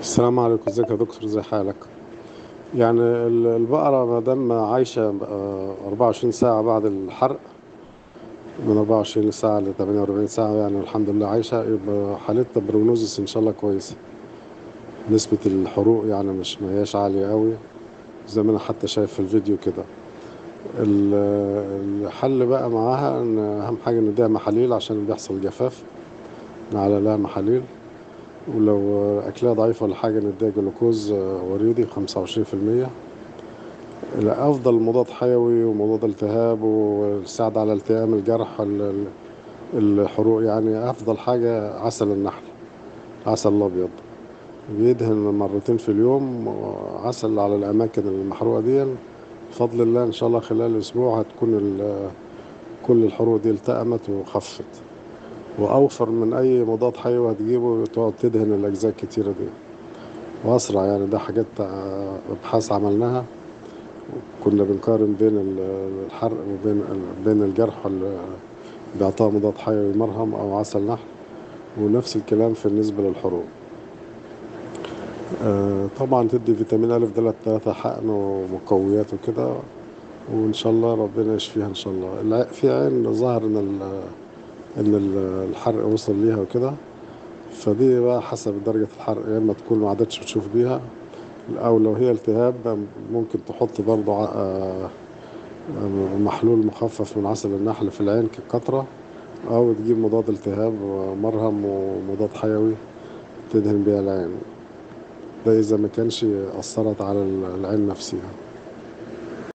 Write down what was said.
السلام عليكم ازيك يا دكتور ازي حالك يعني ال- البقرة ما دام عايشة آه، 24 ساعة بعد الحرق من 24 ساعة ل 48 ساعة يعني الحمد لله عايشة يبقى حالتها بروجنوزس إن شاء الله كويسة نسبة الحروق يعني مش ما هياش عالية قوي زي ما أنا حتى شايف في الفيديو كده ال- الحل بقى معاها إن أهم حاجة نديها محاليل عشان بيحصل جفاف نعلى لها محاليل ولو أكلها ضعيف ولا حاجة نديها جلوكوز آه، وريدي خمسة وعشرين في المية أفضل مضاد حيوي ومضاد التهاب ويساعد على التئام الجرح ال- ال- الحروق يعني أفضل حاجة عسل النحل عسل الأبيض بيدهن مرتين في اليوم عسل على الأماكن المحروقة دي بفضل الله إن شاء الله خلال أسبوع هتكون ال- كل الحروق دي التأمت وخفت وأوفر من أي مضاد حيوي هتجيبه تقعد تدهن الأجزاء الكتيرة دي وأسرع يعني ده حاجات آه، أبحاث عملناها كنا بنقارن بين ال- الحرق وبين ال- بين الجرح اللي بيعطاه مضاد حيوي مرهم أو عسل نحل ونفس الكلام في بالنسبة للحروق آه، طبعا تدي فيتامين ألف دلت تلاتة حقن ومقويات وكده وإن شاء الله ربنا يشفيها إن شاء الله الع- في عين ظهر إن ال- إن ال- الحرق وصل ليها وكده فدي بقى حسب درجة الحرق يا إما تكون ما عادتش بتشوف بيها أو لو هي التهاب ممكن تحط برضه ع- آه، آه، محلول مخفف من عسل النحل في العين كقطرة أو تجيب مضاد التهاب ومرهم ومضاد حيوي تدهن بيها العين ده إذا ما كانش أثرت على العين نفسها